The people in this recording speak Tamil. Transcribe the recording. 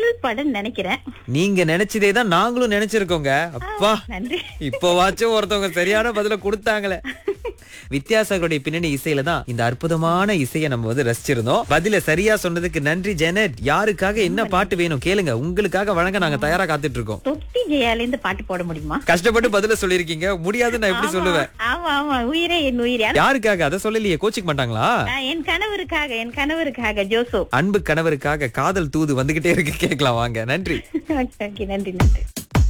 முதல் படம் நினைக்கிறேன் நீங்க நினைச்சதே தான் நாங்களும் நினைச்சிருக்கோங்க அப்பா நன்றி இப்போவாச்சும் ஒருத்தவங்க சரியான பதில கொடுத்தாங்களே வித்தியாசங்களுடைய பின்னணி இசையில தான் இந்த அற்புதமான இசையை நம்ம வந்து ரசிச்சிருந்தோம் பதில சரியா சொன்னதுக்கு நன்றி ஜெனட் யாருக்காக என்ன பாட்டு வேணும் கேளுங்க உங்களுக்காக வழங்க நாங்க தயாரா காத்துட்டு இருக்கோம் தொட்டி ஜெயால இருந்து பாட்டு போட முடியுமா கஷ்டப்பட்டு பதில சொல்லிருக்கீங்க முடியாதுன்னு நான் எப்படி சொல்லுவேன் ஆமா ஆமா உயிரே என் உயிரே ஆனா, யாருக்காக அதை சொல்லலையே கோச்சிக்க மாட்டாங்களா நான் என் கணவருக்காக என் கணவருக்காக ஜோசோ அன்பு கணவருக்காக காதல் தூது வந்துகிட்டே இருக்கு கேட்கலாம் வாங்க நன்றி ஓகே நன்றி நன்றி